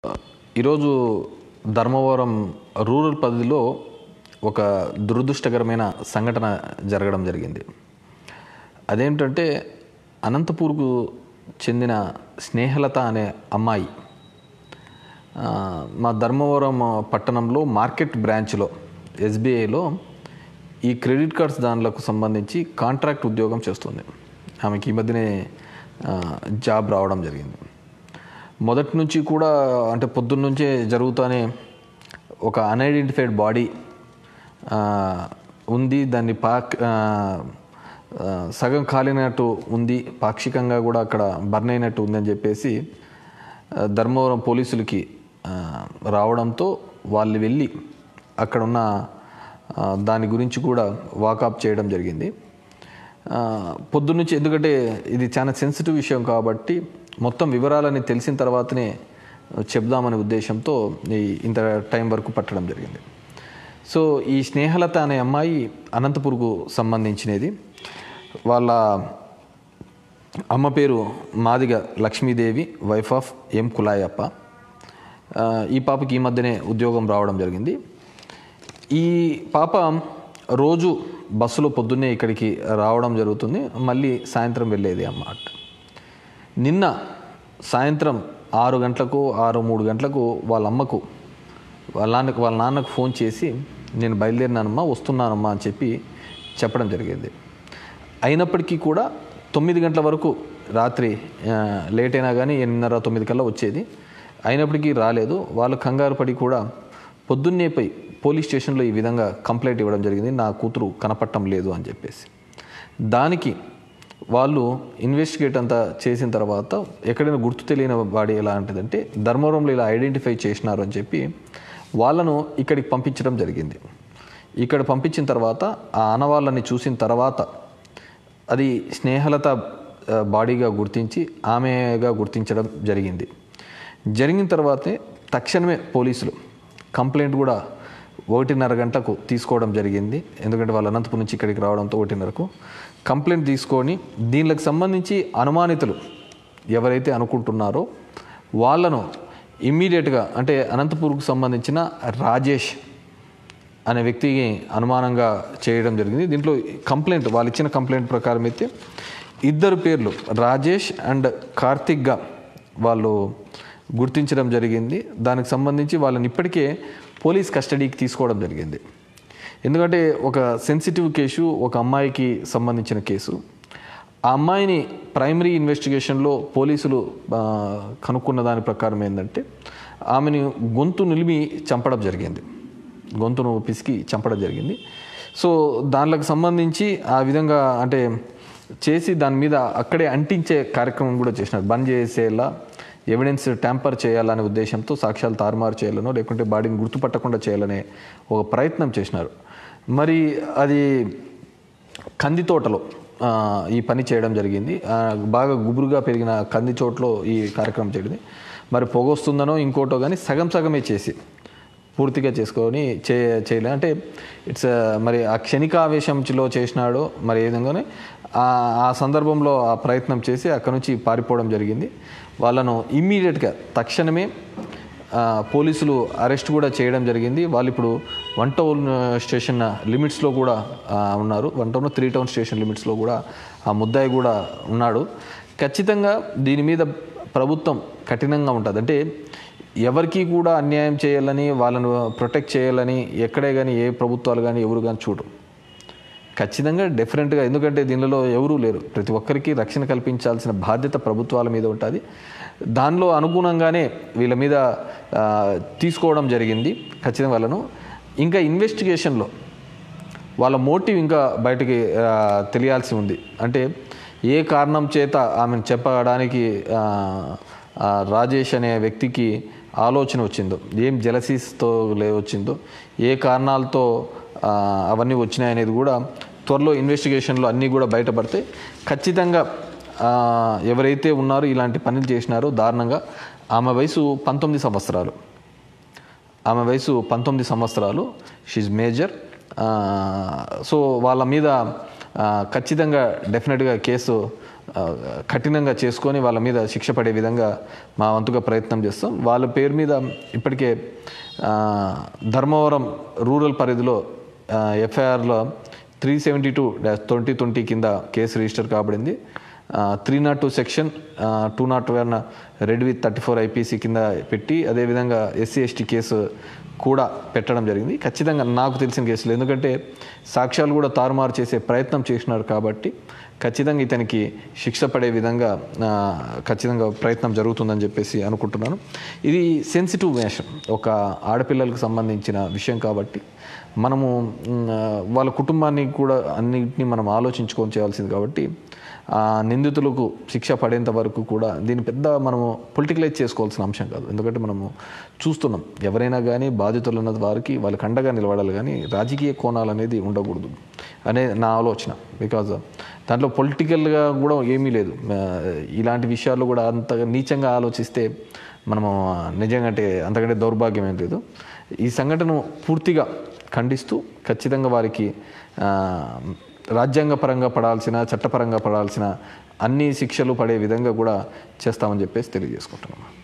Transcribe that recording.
ఈరోజు ధర్మవరం రూరల్ పరిధిలో ఒక దురదృష్టకరమైన సంఘటన జరగడం జరిగింది అదేంటంటే అనంతపూర్కు చెందిన స్నేహలత అనే అమ్మాయి ఆ, మా ధర్మవరం పట్టణంలో మార్కెట్ బ్రాంచ్లో ఎస్బీఐలో ఈ క్రెడిట్ కార్డ్స్ దానిలకు సంబంధించి కాంట్రాక్ట్ ఉద్యోగం చేస్తుంది ఆమెకి ఈ మధ్యనే ఆ, జాబ్ రావడం జరిగింది మొదటి నుంచి కూడా అంటే పొద్దున్న నుంచే జరుగుతూనే ఒక అన్ఐడెంటిఫైడ్ బాడీ ఉంది దాన్ని పాక్ ఆ, ఆ, సగం కాలినట్టు ఉంది పాక్షికంగా కూడా అక్కడ బర్న్ అయినట్టు ఉందని చెప్పేసి ఆ, ధర్మవరం పోలీసులకి ఆ, రావడంతో వాళ్ళు వెళ్ళి అక్కడ ఉన్న ఆ, దాని గురించి కూడా వాకప్ చేయడం జరిగింది ఆ, పొద్దున్నుంచి ఎందుకంటే ఇది చాలా సెన్సిటివ్ విషయం కాబట్టి మొత్తం వివరాలని తెలిసిన తర్వాతనే చెప్దామనే ఉద్దేశంతో ఈ ఇంత టైం వరకు పట్టడం జరిగింది సో ఈ స్నేహలత అనే అమ్మాయి అనంతపూర్కు సంబంధించినది వాళ్ళ అమ్మ పేరు Madiga Lakshmidevi wife of M Kulayappa ఆ, ఈ పాపకి ఈ మధ్యనే ఉద్యోగం రావడం జరిగింది ఈ పాప రోజు బస్సులో పొద్దున్నే ఇక్కడికి రావడం జరుగుతుంది మళ్ళీ సాయంత్రం వెళ్ళేది అన్నమాట నిన్న సాయంత్రం ఆరు గంటలకు ఆరు మూడు గంటలకు వాళ్ళ అమ్మకు వాళ్ళ నాన్నకు వాళ్ళ నాన్నకు ఫోన్ చేసి నేను బయలుదేరినానమ్మా వస్తున్నానమ్మా అని చెప్పి చెప్పడం జరిగింది అయినప్పటికీ కూడా తొమ్మిది గంటల వరకు రాత్రి ఆ, లేట్ అయినా కానీ ఎనిమిదిన్నర తొమ్మిది కల్లా వచ్చేది అయినప్పటికీ రాలేదు వాళ్ళు కంగారు పడి కూడా పొద్దున్నే పోయి పోలీస్ స్టేషన్లో ఈ విధంగా కంప్లైంట్ ఇవ్వడం జరిగింది నా కూతురు కనపట్టం లేదు అని చెప్పేసి దానికి వాళ్ళు ఇన్వెస్టిగేట్ అంతా చేసిన తర్వాత ఎక్కడైనా గుర్తు తెలియని బాడీ ఎలా ఉంటుందంటే ధర్మవరంలో ఇలా ఐడెంటిఫై చేసినారు అని చెప్పి వాళ్ళను ఇక్కడికి పంపించడం జరిగింది ఇక్కడ పంపించిన తర్వాత ఆ ఆనవాళ్ళని చూసిన తర్వాత అది స్నేహలత ఆ, బాడీగా గుర్తించి ఆమెగా గుర్తించడం జరిగింది జరిగిన తర్వాతే తక్షణమే పోలీసులు కంప్లైంట్ కూడా ఒకటిన్నర గంటకు తీసుకోవడం జరిగింది ఎందుకంటే వాళ్ళ అనంతపురం నుంచి ఇక్కడికి రావడంతో ఒకటిన్నరకు కంప్లైంట్ తీసుకొని దీనికి సంబంధించి అనుమానితులు ఎవరైతే అనుకుంటున్నారో వాళ్ళను ఇమ్మీడియట్గా అంటే అనంతపూర్కు సంబంధించిన రాజేష్ అనే వ్యక్తికి అనుమానంగా చేయడం జరిగింది దీంట్లో కంప్లైంట్ వాళ్ళు ఇచ్చిన కంప్లైంట్ ప్రకారం అయితే ఇద్దరు పేర్లు రాజేష్ అండ్ కార్తిక్గా వాళ్ళు గుర్తించడం జరిగింది దానికి సంబంధించి వాళ్ళని ఇప్పటికే పోలీస్ కస్టడీకి తీసుకోవడం జరిగింది ఎందుకంటే ఒక సెన్సిటివ్ కేసు ఒక అమ్మాయికి సంబంధించిన కేసు ఆ అమ్మాయిని ప్రైమరీ ఇన్వెస్టిగేషన్లో పోలీసులు ఆ, కనుక్కున్న దాని ప్రకారం ఏంటంటే ఆమెను గొంతు నిలిమి చంపడం జరిగింది గొంతును పిసికి చంపడం జరిగింది సో దానికి సంబంధించి ఆ విధంగా అంటే చేసి దాని మీద అక్కడే అంటించే కార్యక్రమం కూడా చేసినారు బంద్ చేసేలా ఎవిడెన్స్ ట్యాంపర్ చేయాలనే ఉద్దేశంతో సాక్ష్యాలు తారుమారు చేయాలనో లేకుంటే బాడీని గుర్తుపట్టకుండా చేయాలనే ఒక ప్రయత్నం చేసినారు మరి అది కంది తోటలో ఆ, ఈ పని చేయడం జరిగింది ఆ, బాగా గుబురుగా పెరిగిన కంది చోట్లో ఈ కార్యక్రమం చేయడం మరి పొగ వస్తుందనో ఇంకోటో కానీ సగం సగమే చేసి పూర్తిగా చేసుకొని చే చేయలే అంటే ఇట్స్ మరి ఆ క్షణికావేశంలో చేసినాడో మరి ఏ విధంగానే ఆ ఆ సందర్భంలో ఆ ప్రయత్నం చేసి అక్కడ నుంచి పారిపోవడం జరిగింది వాళ్ళను ఇమ్మీడియట్గా తక్షణమే ఆ, పోలీసులు అరెస్ట్ కూడా చేయడం జరిగింది వాళ్ళు ఇప్పుడు వన్ టౌన్ స్టేషన్ లిమిట్స్లో కూడా ఆ, ఉన్నారు one town three town station లిమిట్స్లో కూడా ఆ ముద్దాయి కూడా ఉన్నాడు ఖచ్చితంగా దీని మీద ప్రభుత్వం కఠినంగా ఉంటుంది అంటే ఎవరికి కూడా అన్యాయం చేయాలని వాళ్ళను ప్రొటెక్ట్ చేయాలని ఎక్కడే కానీ ఏ ప్రభుత్వాలు కానీ ఎవరు కానీ చూడరు ఖచ్చితంగా డెఫినెట్గా ఎందుకంటే దీనిలో ఎవరూ లేరు ప్రతి ఒక్కరికి రక్షణ కల్పించాల్సిన బాధ్యత ప్రభుత్వాల మీద ఉంటుంది దానిలో అనుగుణంగానే వీళ్ళ మీద ఆ, తీసుకోవడం జరిగింది ఖచ్చితంగా వాళ్ళను ఇంకా ఇన్వెస్టిగేషన్లో వాళ్ళ మోటివ్ ఇంకా బయటికి ఆ, తెలియాల్సి ఉంది అంటే ఏ కారణం చేత ఆమెను చెప్పడానికి ఆ, ఆ, రాజేష్ అనే వ్యక్తికి ఆలోచన వచ్చిందో ఏం జలసీస్తో లే వచ్చిందో ఏ కారణాలతో ఆ, అవన్నీ వచ్చినాయనేది కూడా త్వరలో ఇన్వెస్టిగేషన్లో అన్నీ కూడా బయటపడితే ఖచ్చితంగా ఆ, ఎవరైతే ఉన్నారో ఇలాంటి పనులు చేసినారో దారుణంగా ఆమె వయసు పంతొమ్మిది సంవత్సరాలు ఆమె వయసు పంతొమ్మిది సంవత్సరాలు షీజ్ మేజర్ సో వాళ్ళ మీద ఆ, ఖచ్చితంగా డెఫినెట్గా కేసు ఆ, కఠినంగా చేసుకొని వాళ్ళ మీద శిక్ష పడే విధంగా మా వంతుగా ప్రయత్నం చేస్తాం వాళ్ళ పేరు మీద ఇప్పటికే ఆ, ధర్మవరం రూరల్ పరిధిలో ఎఫ్ఐఆర్లో three seventy two dash twenty twenty కింద కేసు రిజిస్టర్ కాబడింది three not two section two not one read with thirty four IPC కింద పెట్టి అదేవిధంగా ఎస్సీ ఎస్టీ కేసు కూడా పెట్టడం జరిగింది ఖచ్చితంగా నాకు తెలిసిన కేసులు ఎందుకంటే సాక్ష్యాలు కూడా తారుమారు చేసే ప్రయత్నం చేసినారు కాబట్టి ఖచ్చితంగా ఇతనికి శిక్ష పడే విధంగా ఆ, ఖచ్చితంగా ప్రయత్నం జరుగుతుందని చెప్పేసి అనుకుంటున్నాను ఇది సెన్సిటివ్ విషయం ఒక ఆడపిల్లలకు సంబంధించిన విషయం కాబట్టి మనము మ్, ఆ, వాళ్ళ కుటుంబాన్ని కూడా అన్నింటినీ మనం ఆలోచించుకొని చేయాల్సింది కాబట్టి ఆ నిందితులకు శిక్ష పడేంత వరకు కూడా దీన్ని పెద్ద మనము పొలిటికలైజ్ చేసుకోవాల్సిన అంశం కాదు ఎందుకంటే మనము చూస్తున్నాం ఎవరైనా కానీ బాధితులు ఉన్న వారికి వాళ్ళకి అండగా నిలబడాలి కానీ రాజకీయ కోణాలు అనేది ఉండకూడదు అనే నా ఆలోచన బికాజ్ దాంట్లో పొలిటికల్గా కూడా ఏమీ లేదు ఆ, ఇలాంటి విషయాల్లో కూడా అంతగా నీచంగా ఆలోచిస్తే మనము నిజంగా అంటే అంతకంటే దౌర్భాగ్యం ఏం లేదు ఈ సంఘటన పూర్తిగా ఖండిస్తూ ఖచ్చితంగా వారికి ఆ, రాజ్యాంగపరంగా పడాల్సిన చట్టపరంగా పడాల్సిన అన్ని శిక్షలు పడే విధంగా కూడా చేస్తామని చెప్పేసి తెలియజేసుకుంటున్నాం